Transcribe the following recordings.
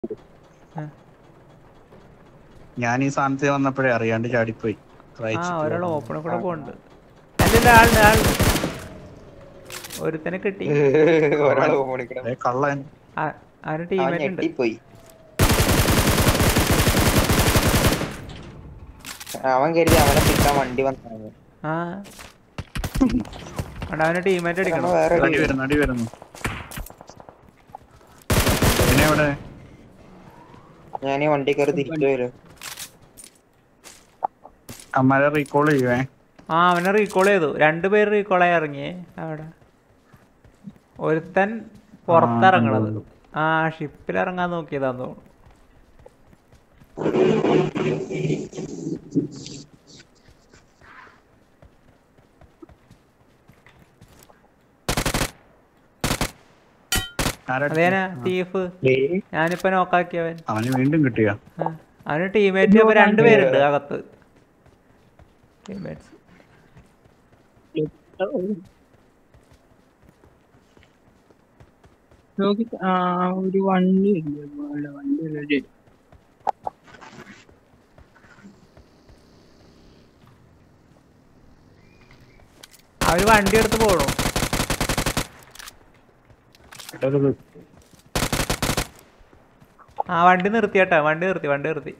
ആ. ഞാൻ ഈ സ്ഥാനത്ത് വന്നപ്പോഴേ അറിയാണ്ട് ചാടിപ്പോയി ആ റൈറ്റ് ഒരാൾ ഓപ്പണിൽ കൂടെ പോണ്ട് അല്ലല്ല ആളുണ്ട് ആളുണ്ട് ഒരുത്തനെ കിട്ടി ഒരാള് ഓടിക്കണം ഏ, കള്ളൻ ആ, അവന് അവൻ ടീമേറ്റ് ഉണ്ട് ഞെട്ടിപ്പോയി അവൻ കരുതി അവനെ പിക്കാൻ വണ്ടി വന്നു ആ അവിടെ അവന് ടീമേറ്റ് അടിക്കണം വേറെ അടി വരുന്നു അടി വരുന്നു പിന്നെ എവിടെ ഞാൻ ഈ വണ്ടി കയറി തിരിച്ചു വരും അമ്മരെ റീകോൾ ചെയ്യുവേ ആ അവനെ റീകോൾ ചെയ്തു രണ്ടുപേര് റീകോളായി ഇറങ്ങിയേ അവിടെ ഒരുത്തൻ പുറത്തിറങ്ങണത് ആ ഷിപ്പിൽ ഇറങ്ങാൻ നോക്കിയതാന്ന് തോന്നുന്നു ആരാ അതേനാ തീഫ് ഞാനിപ്പോ നോക്കാക്കിയവൻ അവന് വീണ്ടും കിട്ടിയ ആ, അവന് ടീമേറ്റ് ഇപ്പൊ രണ്ടുപേരുണ്ട് അകത്ത് ടീമേറ്റ്സ് നോക്കി ആ ഒരു വണ്ടി ഉണ്ട് ഇവിടെ വണ്ടി റെഡി അവര് വണ്ടി എടുത്ത് പോണു ആ വണ്ടി നിർത്തിയേട്ടാ വണ്ടി നിർത്തി വണ്ടി നിർത്തി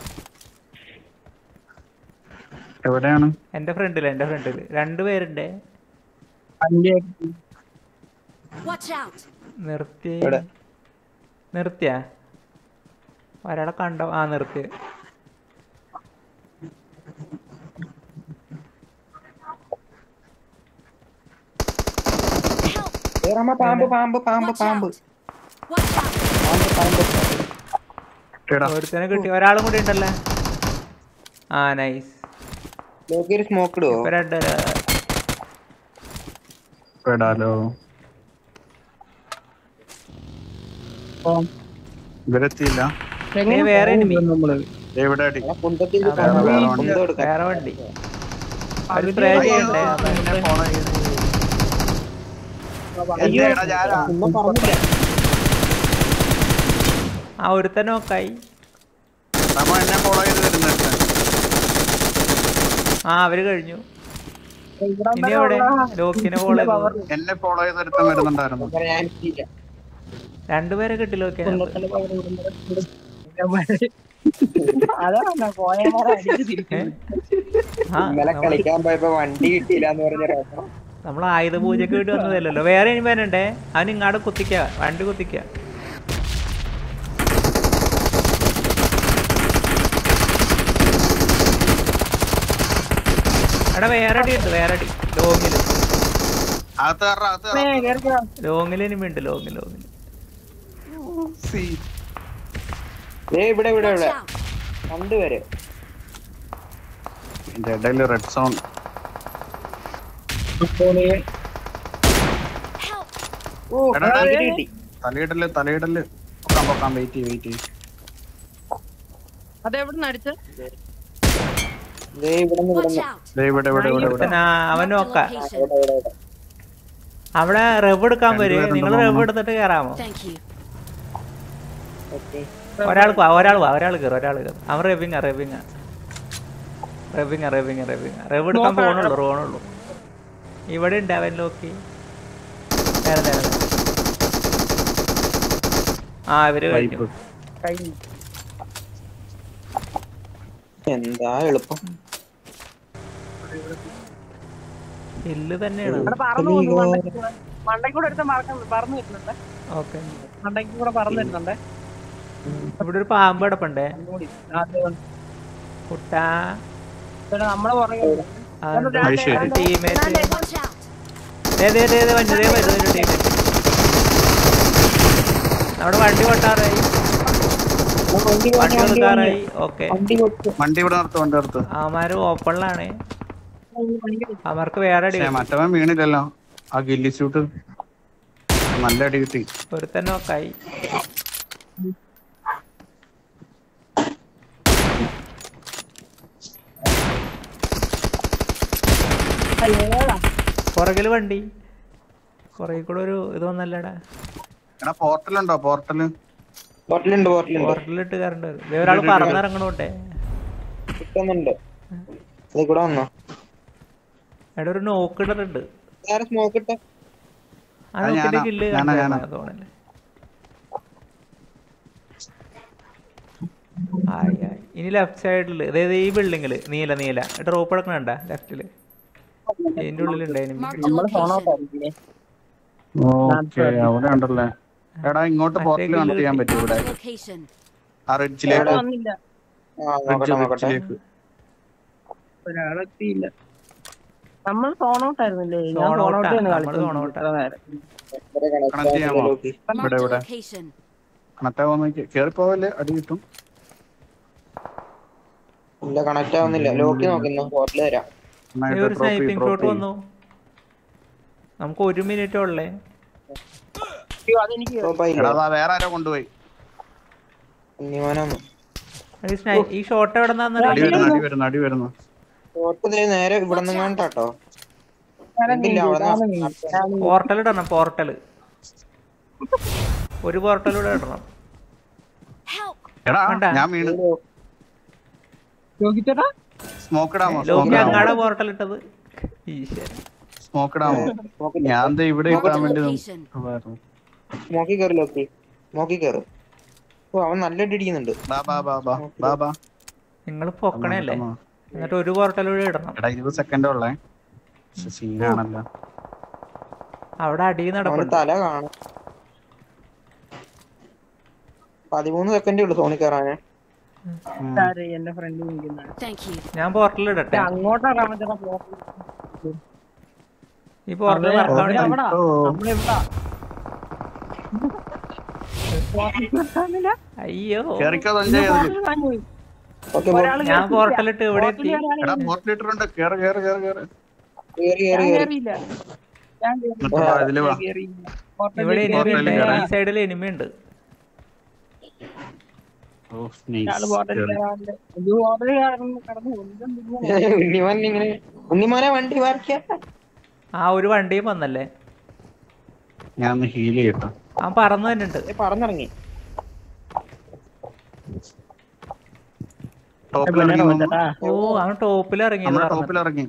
എവിടെയാണ് എന്റെ ഫ്രണ്ടില് എന്റെ ഫ്രണ്ടില് രണ്ടുപേരുണ്ടേ വണ്ടി Watch out! നിർത്തി എവിടെ? നിർത്തിയാ ഒരാളെ കണ്ടോ ആ നിർത്തി Help! കേറമ്മ പാമ്പ് പാമ്പ് പാമ്പ് Watch പാമ്പ് out! Watch out! പാമ്പ് പാമ്പ് കിട്ടിയടാ ഒരുത്തനെ കിട്ടി ഒരാളും കൂടി ഉണ്ടല്ലേ ആ നൈസ് നോക്കി ഒരു സ്മോക്ക് ഇടുവോ ഇപ്പൊ രണ്ട് പെടാലോ ഇവരെത്തിയില്ല ഏ, വേറെ enemy. നമ്മള് ദേ ഇവിടെ അടി ആ കുന്തത്തിൽ ആ, വേറെ വേറെ വണ്ടി. കുന്തം എടുക്കാം വേറെ വണ്ടി അവര് സ്പ്രേ ചെയ്യണ്ടേ എന്നെ follow ചെയ്ത്. എന്റെടാ ഞാനാ. കുന്തം പറഞ്ഞില്ല ആ ഒരുത്തൻ നോക്കായി നമ്മ എന്നെ ഫോളോ ചെയ്ത് വരുന്നുണ്ട് ആ അവര് കഴിഞ്ഞു ഇനി എവിടെ ലോക്കിനെ ഫോളോ ചെയ്തു എന്നെ ഫോളോ ചെയ്ത് ഒരുത്തൻ വരുന്നുണ്ടായിരുന്നു അങ്ങനെ ഞാൻ എത്തിയില്ല. രണ്ടുപേരെ കിട്ടി ലോക്കിനെ അതാണ് പോയമാരെ അടിച്ച് തിരിക്കുന്നത് ആ ഇന്നലെ കളിക്കാൻ പോയപ്പോ വണ്ടി കിട്ടിയില്ല എന്ന് പറഞ്ഞ രസം. നമ്മൾ ആയുധ പൂജക്ക് വേണ്ടി വന്നതല്ലല്ലോ വേറെ ഇനി പേരുണ്ടേ അവൻ ഇങ്ങാട് കുത്തിക്ക വണ്ടി കുത്തിക്ക എടാ വേറെ അടി ഉണ്ട് വേറെ അടി ലോങ്ങില് അകത്ത് കയറാ അകത്ത് കയറാ. ലോങ്ങിൽ ഇനിമി ഉണ്ട് ലോങ്ങിൽ ലോങ്ങിൽ ദേ ഇവിടെ ഇവിടെ Watch ഇവിടെ out! രണ്ടുപേര് ഇതിന്റെ ഇടയിൽ റെഡ് സോൺ Help! ഓ എടാ, എടാ, വണ്ടി കിട്ടി തലയിടല് തലയിടല് പൊക്കാൻ പൊക്കാൻ വെയിറ്റ് ചെയ്യ് വെയിറ്റ് ചെയ്യ് അതെവിടുന്ന് അടിച്ച് ദേ ഇവിടെ നിന്ന് ഇവിടെ Watch നിന്ന് out! ദേ ഇവിടെ ഇവിടെ ഇവിടെ ഇവിടെ ഒരുത്തനാ അവൻ Marked a നോക്ക location. ഇവിടെ ഇവിടെ ഇവിടെ അവിടെ റെവ് എടുക്കാൻ വരും രണ്ടുപേരുണ്ട് നിങ്ങൾ തോന്നുന്നു. റെവ് എടുത്തിട്ട് കയറാമോ Thank you. ഓക്കേ ഒരാൾ വാ ഒരാൾ വാ ഒരാൾ കയറും ഒരാൾ കയറും അവൻ റെവിങ്ങ റെവിങ്ങ റെവിങ്ങ റെവിങ്ങ റെവിങ്ങ റെവ് എടുക്കാൻ പോണുള്ളൂ പോണുള്ളൂ ഇവിടെ ഉണ്ട് അവൻ ലോക്കി നേരെ നേരെ നേരെ. ആ ഇവര് കഴിഞ്ഞു വൈപ്പ്. കഴിഞ്ഞു എന്താ എളുപ്പം ഹില്ല് തന്നെയാണ് അവിടെ പറന്നു പോകുന്നു മണ്ടയ്ക്ക് കൂടെ മണ്ടയ്ക്ക് കൂടെ എടുത്ത് മറക്കുന്നു പറന്നു വരുന്നുണ്ട് ഓക്കെ മണ്ടയ്ക്ക് കൂടെ പറന്നു വരുന്നുണ്ട് ഇവിടെ ഒരു പാമ്പ് കിടപ്പുണ്ടേ ഒന്നുകൂടി. അത് വന്ന്. കുട്ടാ ഇവിടെ നമ്മളെ പുറകെ അത് ശരി. Teammate Watch out! വണ്ടി വരുന്നൊരു ടീമേറ്റ് നമ്മുടെ വണ്ടി പൊട്ടാറായി വണ്ടി വണ്ടി വണ്ടി ഒതുക്കാറായി ഓക്കെ വണ്ടി കൊടുത്തു വണ്ടി ഇവിടെ നിർത്ത് വണ്ടി നിർത്ത് അവന്മാര് ഓപ്പണിലാണ് അവർക്ക് വേറെ അടി പക്ഷേ മറ്റവൻ വീണില്ലല്ലോ ആ ഗില്ലി സ്യൂട്ട് നല്ല അടി കിട്ടി ഒരുത്തൻ നോക്കായി പുറകില് വണ്ടി പുറകിൽ കൂടെ ഒരു ഇത് വന്നല്ലടാ എടാ പോർട്ടലുണ്ടോ പോർട്ടല് ബോട്ടിലുണ്ട് ബോട്ടിലുണ്ട് പോർട്ടലിട്ട് കയറേണ്ടി വരും ദേ ഒരാൾ പറന്നിറങ്ങണോട്ടെ കിട്ടുന്നുണ്ട് ഇത് കൂടെ വന്നോ അവിടെ ഒരു നോക്കിടുന്നുണ്ട് വേറെ സ്മോക്ക് ഇട്ട ആ അത് നോക്കിന്റെ ഞാനാ, കില്ല് ഞാനാ, ഞാനാ. തോന്നല്ലേ ആയി ആയി ഇനി ലെഫ്റ്റ് സൈഡിൽ അതായത് ഈ ബിൽഡിങ്ങില് നീല നീല ഡ്രോപ്പ് എടുക്കണണ്ട ലെഫ്റ്റില് ഇതിന്റെ ഉള്ളിലുണ്ട് enemy. Marked a നമ്മള് ഫോൺ ഔട്ട് location. ആയിരിക്കില്ലേ ഓക്കെ അവിടെ ഉണ്ടല്ലേ എടാ ഇങ്ങോട്ട് മറ്റേ പോർട്ടിൽ കില്ല് കണക്ട് ചെയ്യാൻ പറ്റും ഇവിടെ Marked a location. ആ റിഡ്ജിലേക്ക് ഇവിടെ വന്നില്ല ആ നോക്കട്ടെ നോക്കട്ടെ റിഡ്ജിലേക്ക് ഒരാളെത്തിയില്ല നമ്മൾ ഫോൺ ഔട്ട് ആയിരുന്നില്ലേ ഞാൻ Zone ഫോൺ out ഔട്ട് ആ, തന്നെ നമ്മള് zone out ആ. കളിച്ചു കണക്ട് ചെയ്യാമോ Marked ഇവിടെ a ഇവിടെ location. കണക്ട് ആവാൻ നോക്കി കേറി പോവല്ലേ അടി കിട്ടും ഇല്ല കണക്ട് ആവുന്നില്ല ലോക്കി നോക്കുന്നു ബോട്ടിൽ തരാം ദേ നന്നായിട്ട് ഒരു ഡ്രോപ്പ് ചെയ്യും സ്നൈപ്പിംഗ് ഷോട്ട് ഡ്രോപ്പ് വന്നു നമുക്ക് ഒരു മിനിറ്റ് ഉള്ളേ അതെനിക്ക് ഉറപ്പായില്ല എടാ അതാ വേറെ ആരോ കൊണ്ടുപോയി ഉണ്ണിമാനാന്ന് ഈ സ്നൈ- ഈ ഷോട്ട് എവിടെ അടി വരുന്നു അടി വരുന്നു അടി വരുന്നു ബോട്ട് ദേ നേരെ ഇവിടെ നിന്ന് കണ്ടാട്ടോ എന്തില്ല അവിടെ പോർട്ടൽ ഇടണം പോർട്ടൽ ഒരു പോർട്ടൽ ഇവിടെ ഇടണം Help! എടാ വേണ്ട. ഞാൻ വീണ് ചോദിച്ചേട്ടാ സ്മോക്ക് ഇടാമോ ലോക്കി സ്മോക്ക് ഇടാമോ അങ്ങാടെ പോർട്ടൽ ഇട്ടത് ഈശ്വര സ്മോക്ക് ഇടാമോ ഞാൻ ദേ ഇവിടെ Marked ഇട്ടാൻ a വേണ്ടി location. നോക്കുവായിരുന്നു. സ്മോക്കി കയറി ലോക്കി സ്മോക്കി കയറി ഓ അവൻ നല്ല അടി അടിക്കുന്നുണ്ട് ബാ ബാ ബാ ബാ ബാ ബാ നിങ്ങൾ പൊക്കണല്ലേ വന്നോ. എന്നിട്ട് ഒരു പോർട്ടൽ കൂടി ഇടണം എടാ ഇരുപത് സെക്കൻഡ് ഉള്ളേ പക്ഷെ സീനാണല്ലോ അവിടെ അടി അവന്റെ നടക്കണം തല കാണും പതിമൂന്ന് സെക്കൻഡേ ഉള്ളു സോണി കയറാന് ഉം. ആര് എന്റെ ഫ്രണ്ട് നിൽക്കുന്നത് Thank you. ഞാൻ പോർട്ടൽ ഇടട്ടെ അങ്ങോട്ടാണ് രാമചേട്ടാ ഈ പോർട്ടൽ വർക്കാണ് അവിടെ ഓ. നമ്മളിവിടാ അയ്യോ കേറിക്കോ സഞ്ജയ് അതില്. ഓക്കെ ഞാൻ പോർട്ടൽ ഇട്ട് ഇവിടെ എത്തി എടാ പോർട്ട് ലിറ്ററുണ്ട് കേറ് കേറ് കേറ് കേറ് കയറി കയറി കയറി കേറിയില്ല ഞാൻ എന്നിട്ട് വാ, ഇതില് വാ കേറിയില്ല ഇവിടെ എനിമി portal ഉണ്ട് കയറാൻ. ഈ സൈഡിൽ എനിമി ഉണ്ട് ഓ സ്നേഹ് ഇയാള് ബോട്ടിൽ കയറാണ്ട് ഇത് ബോട്ടിൽ കയറുന്നു കടന്നു ഒന്നും തിരിഞ്ഞു ഉണ്ണിമാൻ ഇങ്ങനെ ഉണ്ണിമാനെ വണ്ടി മാറിക്ക ആ ഒരു വണ്ടിയും വന്നല്ലേ ഞാൻ ഒന്ന് ഹീൽ ചെയ്യട്ടോ ആ പറന്നു തന്നെയുണ്ട് പറന്നിറങ്ങി ടോപ്പിൽ ഇറങ്ങി വന്നു. ചേട്ടാ ഓ അവൻ ടോപ്പിൽ ഇറങ്ങി നമ്മുടെ ടോപ്പിൽ ഇറങ്ങി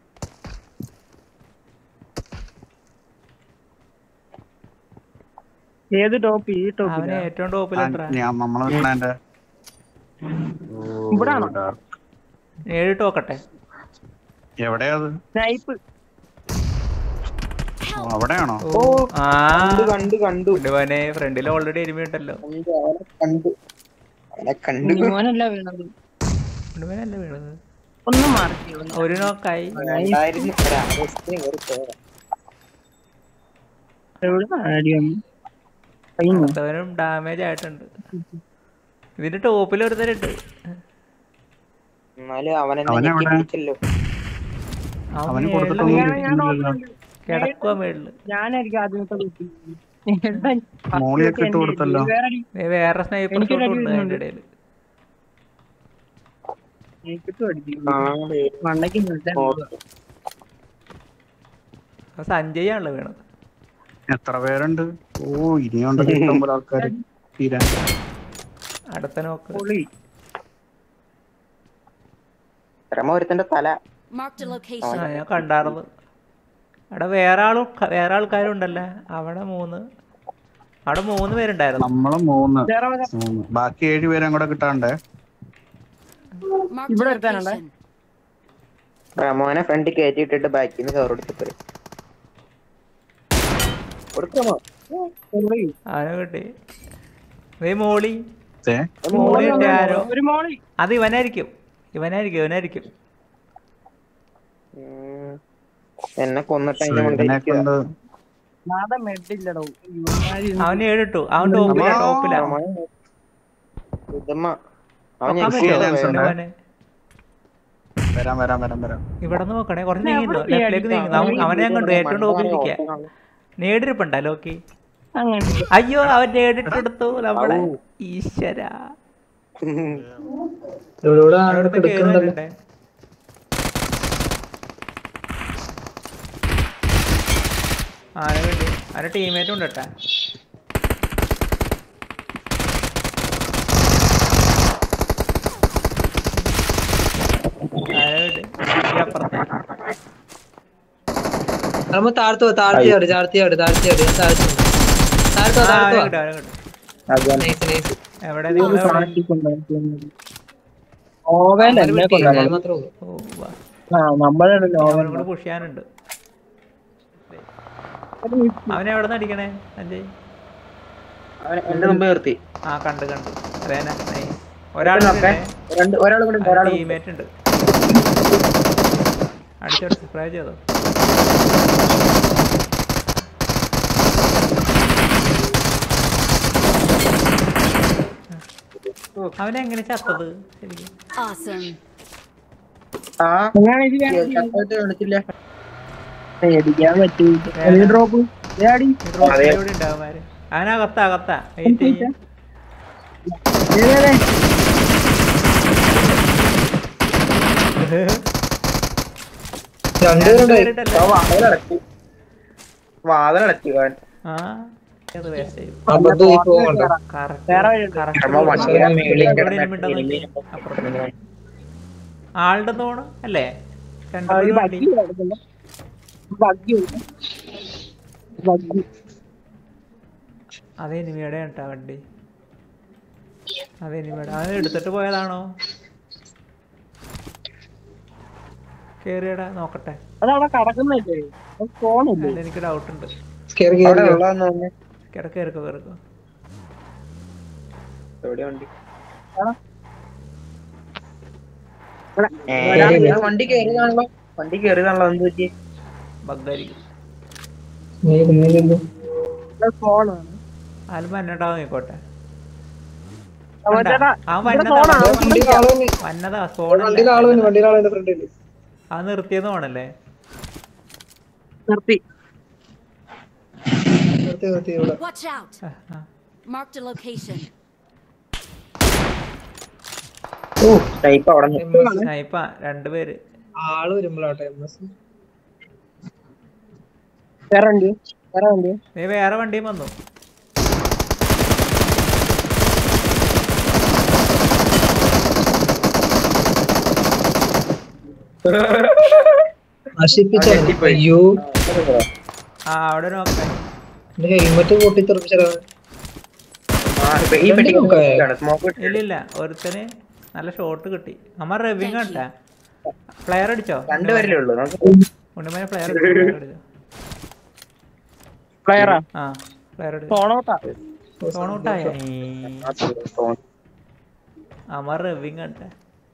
ഏത് ടോപ്പ് ഈ ടോപ്പ് അവന് ഏറ്റവും ടോപ്പിൽ ആ, ഞാൻ നമ്മളെ നിൽക്കണേന്റെ ഇവിടാണോ? നേരിട്ട് നോക്കട്ടെ എവിടെയാ അത് സ്നൈപ്പ് ഓ, അവിടെയാണോ ഓ ആ കണ്ടു കണ്ടു കണ്ടു ഇടുവാനെ ഫ്രണ്ടിൽ ഓൾറെഡി എനിമി ഉണ്ടല്ലോ കണ്ടു, അവനെ കണ്ടു അവനെ കണ്ടു മോനല്ല വീണത് ഇടുവാനല്ലേ വീണത് ഒന്നും മാറി ഒരു നോക്കായി ഉണ്ടായിരുന്നു ഒരാവശ്യത്തിന് കയറി പോരാ എവിടെ ആടി വന്നു കഴിഞ്ഞു അടുത്തവനും ഡാമേജ് ആയിട്ടുണ്ട് ഇതിന്റെ ടോപ്പിൽ ഒരുത്തരുണ്ട് എന്നാലും അവനെന്നെ അവനെവിടെ? ഞെക്കിപ്പിടിച്ചല്ലോ അവൻ അവന് മേളില് കൊടുത്തിട്ടൊന്നും ഞാൻ- ഞാൻ കിട്ടിയില്ലല്ലോ. കിടക്കുക മേളില് ഞാനായിരിക്കും ആദ്യമത്തെ കുട്ടി മോളിയൊക്കെ ഇട്ട് കൊടുത്തല്ലോ. ദേ വേറെ സ്നൈപ്പർ എനിക്കൊരു ഷോട്ട് അടി ഉണ്ട് അതിന്റെ വരുന്നുണ്ട്. ഇടയിൽ ആ, ദേ, മണ്ടയ്ക്ക് ഓർത്ത്. സഞ്ജയ് ആണല്ലോ വീണത് എത്ര പേരുണ്ട് ഓ ഇനിയുണ്ട് ഇഷ്ടം പോലെ ആൾക്കാര് തീരാൻ അടുത്ത നോക്ക് പൊളി പരമ ഒരുത്തന്റെ തല Marked a ആ location. ഞാൻ കണ്ടാർന്ന് അവിടെ വേറെ ആളും വേറെ ആൾക്കാരും ഉണ്ടല്ലേ അവിടെ മൂന്ന് അവിടെ മൂന്ന് പേരുണ്ടായിരുന്നു നമ്മള് മൂന്ന് വേറെ വല്ല- മൂന്ന് ബാക്കി ഏഴ് പേരും കൂടെ കിട്ടാണ്ടേ Marked a ഇവിടെ ഒരുത്തനുണ്ടേ? location. പ്രമോനെ ഫ്രണ്ട് കയറ്റി ഇട്ടിട്ട് ബാക്കിൽ നിന്ന് കവർ എടുത്തിട്ട് കൊടുക്കണോ പൊളി. അവനെ കിട്ടി ദേ മോളി ദേ, മോളി ഉണ്ട് ആരോ ഒരു മോളി അത് ഇവനായിരിക്കും ഇവനായിരിക്കും ഇവനായിരിക്കും ഉം. എന്നെ കൊന്നിട്ട് അതിന്റെ ഇതിനെ മുകളിൽ കൊണ്ട് നാദം മെഡില്ലടോ ഇവന്മാര് ഇരുന്ന് അവൻ ഏഴിട്ടു അവൻ ടോപ്പിലാ ടോപ്പിലാ ഇതമ്മ അവൻ നോക്കാൻ ഞെക്കി പറ്റുമോ chance ഉണ്ട്. അവനെ വരാം വരാം വരാം വരാം ഇവിടെ നിന്ന് നോക്കണേ കുറച്ച് ഞാൻ നീങ്ങുന്നു എവിടെ ലെഫ്റ്റിലേക്ക് പോയി നീങ്ങുന്നു അവൻ- അവനെ ഞാൻ കണ്ടു ഏറ്റവും ടോപ്പിൽ ഇരിക്കുക മണ്ടന്മാരെ നേടിരിപ്പുണ്ടാ ലോക്കി അങ്ങനെ അയ്യോ അവൻ നേടിട്ടെടുത്തു നമ്മളെ ഈശ്വര അവിടുത്തെ കേറുന്നുണ്ടേ ആരെ വേണ്ടി അവന്റെ ടീമേറ്റ് ഉണ്ട് കേട്ടാ നമ്മ താഴ്ത്തു താഴ്ത്തിയാട് താഴ്ത്തിയാട് താഴ്ത്തിയാട് താഴ്ത്തു താഴ്ത്തു ആ, അവനെ താഴ്ത്തു കിട്ടും, അവനെ കിട്ടും. നൈസ് നൈസ് എവിടെ നിങ്ങൾ എവിടെ? ഓവൻ എന്നെ കൊണ്ടാണ് മാത്രമേ ഉള്ളൂ ഓ, വാ. ആ നമ്മളാണ് നോവൻ അവനും കൂടെ പുഷ് ചെയ്യാനുണ്ട് അവനെ എവിടെ നിന്ന് അടിക്കണേ സഞ്ജയ് എന്റെ മുമ്പ് നിർത്തി ആ കണ്ട് കണ്ട് റേന നൈസ് ഒരാൾ രണ്ട് ഒരാൾ കൂടി ഉണ്ട്, ഒരാൾ ടീമേറ്റ് ഉണ്ട് അടിച്ചോട് സ്പ്രേ ചെയ്തോ അവനെങ്ങനെ ചത്തത് ശരിക്കും Awesome. ആ ഞാൻ ഇത് ഞാൻ ചത്തത് കാണിച്ചില്ല പേടിക്കാൻ പറ്റൂല ഡ്രോപ്പ് ഏടി ഇവിടെ ഉണ്ടാവുമാര് അവനകത്താ അകത്താ വെയിറ്റ് ചെയ്യ രണ്ടുപേരുണ്ടായി വാതിലടച്ചു വാതിലടച്ചു അവൻ ആ അത് വേസ്റ്റ് ചെയ്തു അബദ്ധം ഈ പോകുന്നുണ്ട് വേറെ കറക്റ്റ് നമ്മ വണ്ടിയുടെ മേളിൽ കറക്റ്റ് ആളുടെ തോണ് അല്ലേ രണ്ട് ഈ മൂന്ന് വണ്ടി. ബഗ്ഗി ബഗ്ഗി ബഗ്ഗി അത് എനിമിയുടെ കേട്ടാ വണ്ടി അത് എനിമിയുടെ അത് എടുത്തിട്ട് പോയതാണോ കേറിയടാ നോക്കട്ടെ അതവിടെ കടക്കുന്നല്ലേ ഫോണില്ലേ അത് എനിക്ക് ഡൗട്ട് ഉണ്ട് കേറി അവിടെ കേറി ഉള്ളതെന്ന് തോന്നുന്നു കിടക്ക് കേറിക്കോ കേറിക്കോ എവിടെ വണ്ടി ഇവിടെ ഏ, ആ വണ്ടി കയറിയതാണല്ലോ വണ്ടി കയറിയതാണല്ലോ എന്ത് പറ്റി ബഗ്ഗായിരിക്കും ഫോണാണ് ആലും വന്നിട്ടാവും നോക്കോട്ടെ ചേട്ടാ അവൻ ഇവിടെ വന്നതാ ഫോണാണ് വണ്ടിയിൽ ആള് തന്നെ വന്നതാ വണ്ടിയിൽ ആള് സ്പോണില്ല തന്നെ വണ്ടിയിൽ ആളെ ഫ്രണ്ടിൽ അത് നിർത്തിയെന്ന് പോണല്ലേ നിർത്തി നിർത്തി നിർത്തി ഇവിടെ Watch out. ആ, ആ. Marked a location. ഓ ടൈപ്പ് അവിടെ നിന്ന് സ്നൈപ്പാ രണ്ടുപേര് ആള് വരുമ്പോഴാട്ടെ എം എസ് വേറെ വണ്ടി വേറെ വണ്ടി നീ വേറെ വണ്ടിയും വന്നു നശിപ്പിച്ച അവൻ ഞെട്ടിപ്പോയി. അയ്യോ ആ അവിടെ ഒരു നോക്കേ എന്റെ ഹെൽമെറ്റ് പൊട്ടിത്തെറിപ്പിച്ചത് ആ ഇപ്പൊ ഈ പെട്ടി സ്മോക്ക് ഇല്ലില്ല ഒരുത്തന് നല്ല ഷോട്ട് കിട്ടി അമ്മ റെവിങ് കണ്ടാ പ്ലെയർ അടിച്ചോ രണ്ടുപേരല്ലേ ഉള്ളൂ നമുക്ക് ഉണ്ണിമനെ പ്ലെയർ അടിച്ചോ പ്ലെയറാ ആ പ്ലെയർ അടിച്ചു ഫോണോട്ടാ സോണൗട്ടായ ആ phone. അമർ റെവിങ് കണ്ട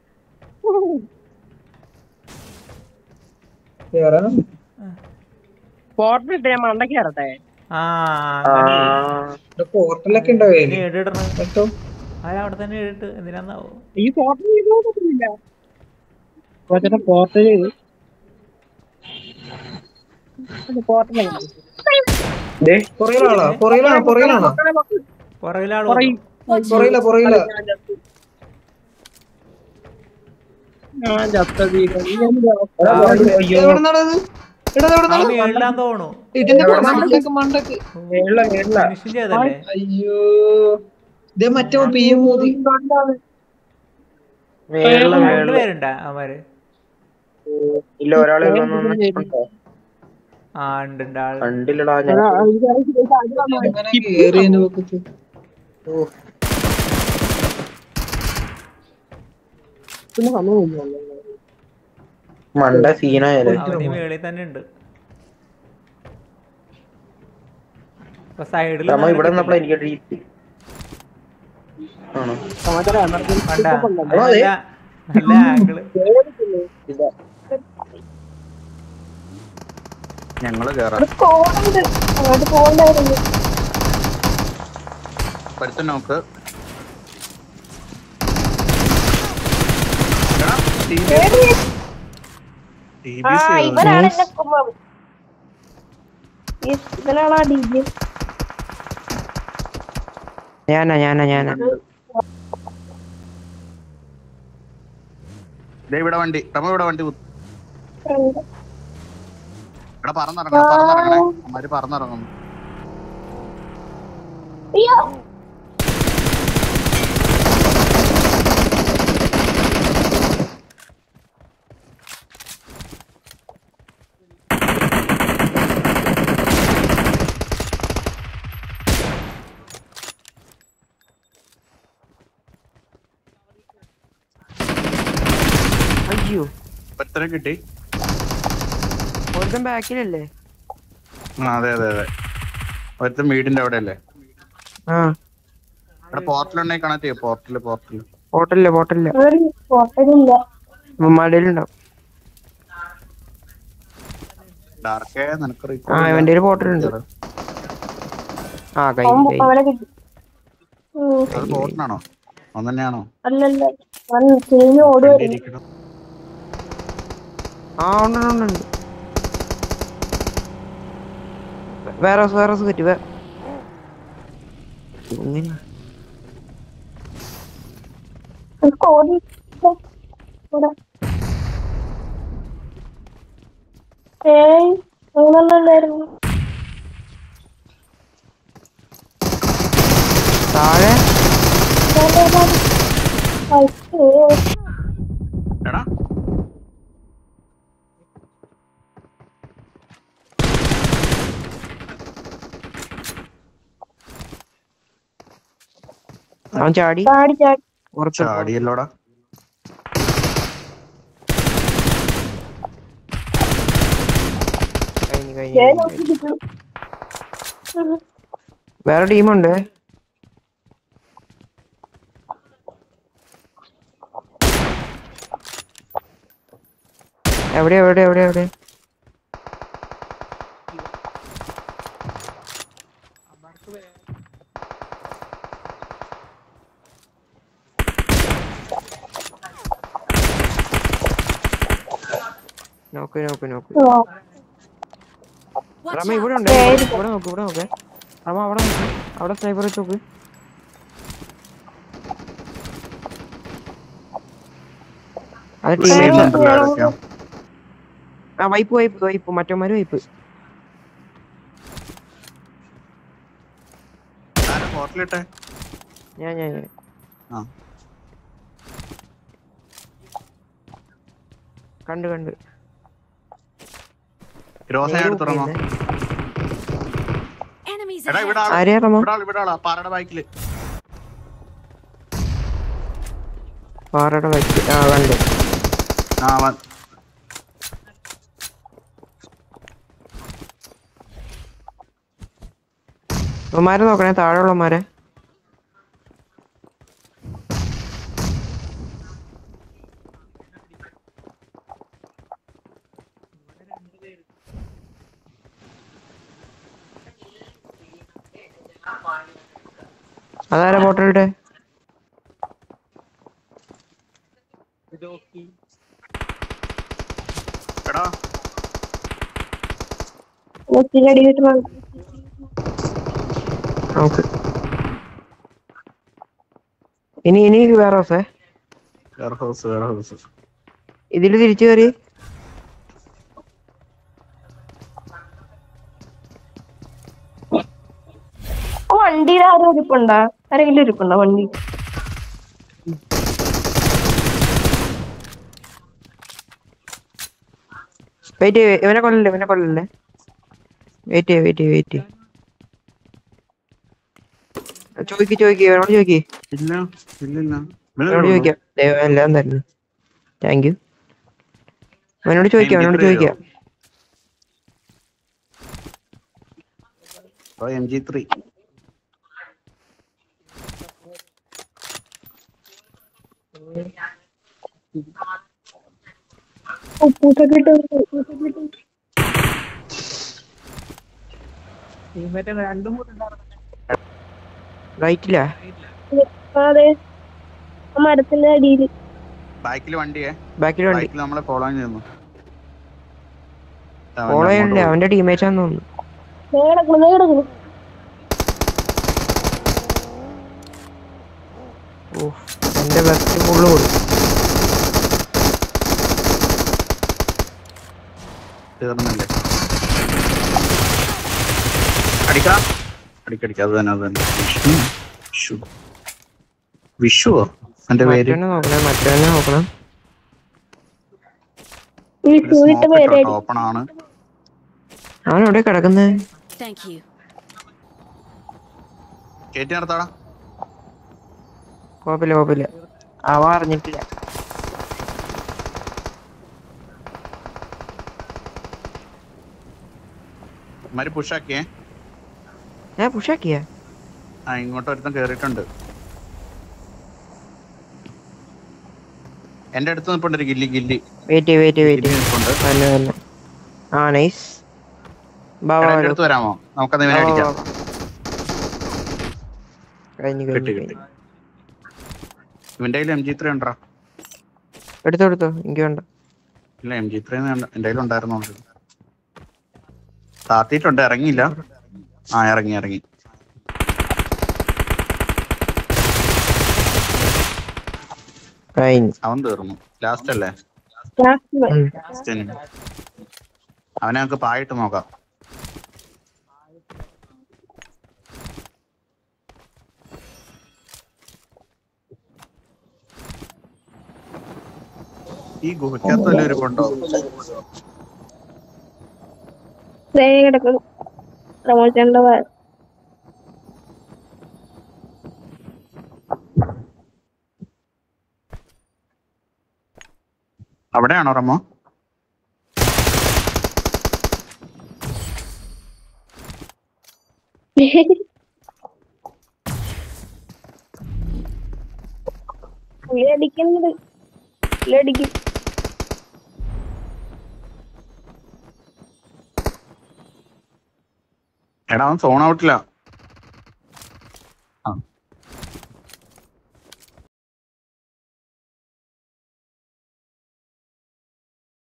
ഫോട്ടോ ഞാൻ മണ്ടയ്ക്ക് കയറട്ടെ ആ ആ പോർട്ടലൊക്കെ ഉണ്ടാവേ നീ ഏടിടണം കേട്ടോ അയാൾ അവിടെ തന്നെ ഏടിട്ട് എന്തിനാന്നാവോ ഈ ഫോട്ടോ ചെയ്തോ പറ്റുന്നില്ല ചേട്ടാ ഫോട്ടോ ചെയ്ത് ഫോട്ടോ ദേ, പുറയിലാളാ പുറയിലാണോ പുറയിലാണോ പുറകിലാള് പുറകിൽ. വന്നു. പുറയില പുറയില ഞാൻ ചത്തത് എടാ, അയ്യോ എവിടുന്നാണത് എടാ ആ എവിടുന്നാണ് മേളിലാന്ന് തോന്നു ഇതിന്റെ മണ്ടക്ക് മണ്ടക്ക് മേളില മേളില ഫിനിഷും ചെയ്തല്ലേ അയ്യോ ഇതേ മറ്റേ പി എം മോദി മേളില മേളില രണ്ടുപേരുണ്ടാ അവന്മാര് ഇല്ല ഒരാളെ ഉള്ളൂ എന്ന് ഉണ്ടോ? ആ ഉണ്ട് ഉണ്ട് ആള് കണ്ടില്ലടാ ഞാൻ എങ്ങനെ കേറിയതിന്റെ പൊക്കത്ത് ഓ, പിന്നെ സമയം മണ്ട സീനായാലേ അവന് ഈ മേളിൽ തന്നെ ഉണ്ട് ഇപ്പൊ സൈഡിൽ നമ്മ ഇവിടെ നിന്നപ്പോഴാ എനിക്ക് ഡീറ്റ് ആണോ സമാಚಾರ എമർജൻസി കണ്ടാ അതെ. നല്ല നല്ല ആംഗിള് ഇതാ ഞങ്ങള് കേറാം പഠിത്തം നോക്ക് എടാ, TBS. TBS ചെയ്തോ? ഇവനാണ് എന്നെ കൊന്നത് Yes, ഇവനാണ് ആ ഡി ജെ ഞാനാ ഞാനാ ഞാനാ ദേ ഇവിടെ വണ്ടി റമ ഇവിടെ വണ്ടി കുത്ത്. എടാ പറന്നിറങ്ങണം പറന്നിറങ്ങണേ അമ്മാര് പറന്നിറങ്ങും അയ്യോ ചെയ്യൂ ഒരുത്തരം കിട്ടി ഒരുത്തൻ ബാക്കിലല്ലേ ആ അതെ അതെ അതെ ഒരുത്തൻ വീടിന്റെ അവിടെ അല്ലേ ആ അവിടെ പോർട്ടലുണ്ടെങ്കിൽ കണക്ട് ചെയ്യും പോർട്ടല് പോർട്ടല് പോട്ടല്ല പോട്ടല്ല ഒരു ഹോട്ടലില്ല മടയിലുണ്ടാവും ഡാർക്കേ നിനക്ക് ആ ഇവന്റെ ഒരു പോട്ടലുണ്ട് ആ കൈ അവൻ കൈ അവനെ കിട്ടി ഉം. അത് പോർട്ടനാണോ ഒന്ന് തന്നെയാണോ അല്ലല്ല അവൻ തിരിഞ്ഞ് ഓടുവായിരുന്നു ഇരിക്കണം. ആ ഉണ്ട് ഉണ്ട്, ഉണ്ട് വേറെ ഹൗസ്, വേറെ ഹൗസ് പറ്റി വേ ഇങ്ങനെ ഓടി ഇവിടെ ഏയ് അങ്ങനല്ലായിരുന്നു താഴെ എടാ അവൻ ചാടി ചാടി ചാടി കുറച്ച് ചാടിയല്ലോടാ കഴിഞ്ഞു കഴിഞ്ഞു ഞാൻ കഴിഞ്ഞു. നോക്കിയിരിക്കുന്നു. ഉം. വേറെ ടീമുണ്ട് എവിടെ എവിടെ എവിടെ എവിടെ നോക്ക് നോക്ക് നോക്ക് ഓ, Watch റമ ഇവിടെ out! ഉണ്ട് ഇവിടെ നോക്ക് ഇവിടെ നോക്ക് റമ അവിടെ നോക്ക് അവിടെ സ്നൈപ്പർ വെച്ച് നോക്ക് അത് Teammate ടീമേറ്റ് ഉണ്ട്. ഉണ്ടല്ലോ ഇടയ്ക്ക്. ആ വൈപ്പ് വൈപ്പ് വൈപ്പ് മറ്റന്മാര് വൈപ്പ് ആരാ പോർട്ടലിട്ടെ ഞാൻ ഞാൻ ഞാൻ. ആ കണ്ട് കണ്ട് ഗ്രോസ് ഞാൻ എടുത്ത് തുടങ്ങാം Enemies എടാ ഇവിടെ ahead! ആള് ആരെയാ റമ ഇവിടെ ആള് ഇവിടെ ആളാ പാറയുടെ ബാക്കില് പാറയുടെ വൈപ്പ് ആ കണ്ട് ആ വ- ഉമ്മാരെ നോക്കണേ താഴെയുള്ളമാരെ അതാരാ പോട്ടലിട്ടെ എടാ നെറ്റിയിൽ അടി കിട്ടുന്നുണ്ട് നോക്ക് ഇനി ഇനി വേറെ ഹൗസേ വേറെ ഹൗസ് വേറെ ഹൗസ് ഇതില് തിരിച്ചു കയറി വണ്ടിയിൽ ആരും ഇരിപ്പുണ്ടോ ആരെങ്കിലും ഇരിപ്പുണ്ടോ വണ്ടി വെയിറ്റ് ഇവനെ കൊല്ലല്ലേ ഇവനെ കൊല്ലല്ലേ വെയിറ്റ് ചെയ്യ വെയിറ്റ് ചെയ്യ വെയിറ്റ് ചോദിക്ക് ചോദിക്ക് ഇവനോട് ചോദിക്ക് ഇല്ല ഇല്ലില്ല അവനോട് ചോദിക്കാം ദൈവം എല്ലാം തരുന്നു താങ്ക് യു അവനോട് ചോദിക്കാം അവനോട് ചോദിക്കാം എം ജി ത്രീ ഉപ്പൂട്ടൊക്കെ ഇട്ട് ഉപ്പൂട്ടൊക്കെ ഇട്ട് റൈറ്റിലാ അതെ ആ മരത്തിന്റെ അടിയിൽ ബാക്കിൽ വണ്ടിയേ ബാക്കിൽ വണ്ടി ബാക്കിൽ നമ്മളെ ഫോളോ ചെയ്യുന്നു ഫോളോ ചെയ്യണില്ല അവന്റെ ടീമേറ്റ് ആണെന്ന് തോന്നുന്നു നേടക്കണം നേടക്കണം ഓ എന്റെ ബെസ്റ്റ് ഫുള്ള് കൊടുക്കും തീർന്നല്ലേ അടിക്കാം അടിക്കടിക്കാം അത് തന്നെ അത് തന്നെ വിഷ്ണു വിഷു വിഷുവോ എന്റെ പേര് മറ്റവനെ നോക്കണം മറ്റവനെ നോക്കണം ഈ ഷൂയിട്ട് പേരടി ഓപ്പൺ ആണ് അവൻ എവിടെ കിടക്കുന്നത് Thank you. കയറ്റി നടത്താടാ കുഴപ്പമില്ല കുഴപ്പമില്ല അവ അറിഞ്ഞിട്ടില്ല ഇമാര് പുഷാക്കിയേ ഞാൻ പുഷാക്കിയ ആ ഇങ്ങോട്ട് ഒരുത്തൻ കേറിയിട്ടുണ്ട് എന്റെ അടുത്ത് നിൽപ്പുണ്ട് ഒരു ghillie ghillie wait wait wait ghillie നിൽപ്പുണ്ട് തന്നെ തന്നെ ആ നൈസ് ബാ എടാ, ബാ എന്റെ അടുത്ത് വരാമോ നമുക്കത് ഇവനെ അടിക്കാം കഴിഞ്ഞു കിട്ടി കഴിഞ്ഞു കിട്ടി കഴിഞ്ഞു. ഇവന്റെ കയ്യിൽ എം ജി ത്രീ ഉണ്ടോ എടുത്തോ എടുത്തോ എനിക്ക് വേണ്ട ഇല്ല എം ജി ത്രീ എന്റെ കയ്യിൽ ഉണ്ടായിരുന്നു താത്തിയിട്ടുണ്ട് ഇറങ്ങിയില്ല ആ ഇറങ്ങി ഇറങ്ങി കഴിഞ്ഞു അവൻ തീർന്നു ലാസ്റ്റ് അല്ലേ ലാസ്റ്റ് ഉം. Last enemy. അവനെ നമുക്ക് പായിട്ട് നോക്കാം ഈ ഗുഹയ്ക്കകത്ത് വല്ല ഒരു കൊണ്ടോ ദേ കിടക്കുന്നു പ്രമോച്ചന്റെ അവിടെയാണോ റമോ പുള്ളി അടിക്കുന്നത് പുള്ളി അടിക്കും എടാ അവൻ സോൺ ഔട്ടില്ല